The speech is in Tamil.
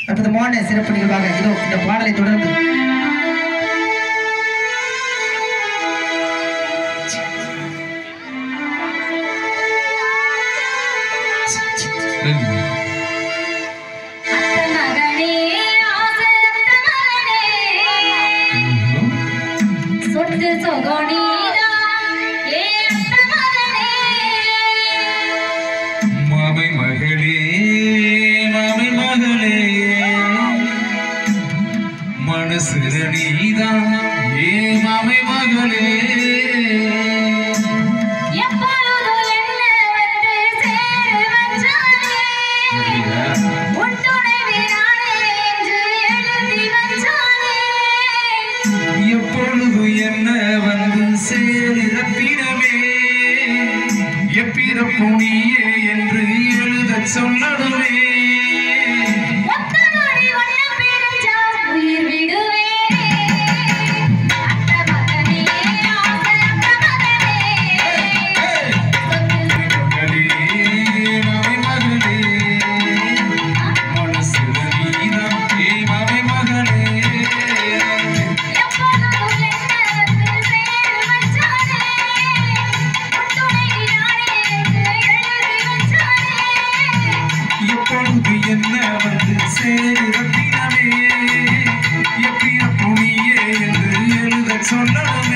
அற்புதமான சிறப்பு நிகழ்வாக இதோ இந்த பாடலை தொடர்ந்து அத்த மகனே ஆசையத்த மகனே சொத்து சொகோனீதான் ஏ அத்த மகனே மாமை மகளே மாமை மகளே மனசுல நீதான் ஏ மாமை மகளே எப்பொழுதும் என்ன வந்து சேரு வச்சானே உன் துணைவினானே என்று எழுதி வச்சானே எப்பொழுது என்ன வந்து சேரிடத்திடமே எப்பிறப்பு நீயே என்று எழுதச் சொல்லணுமே ஒத்த நொடி ஒன்ன பிரிஞ்சா உயிர் விடுவேனே அத்த மகனே ஆசையத்த மகனே மகளே மாமை மகளே மனசுல நீதான் ஏ மாமை மகளே எப்பொழுதும் என்ன வந்து சேரு வச்சானே உன் துணைவினானே என்று எழுதி வச்சானே எப்பொழுது என்ன வந்து சேரிடத்திடமே எப்பிறப்பு நீயே என்று எழுதச் சொல்லணுமே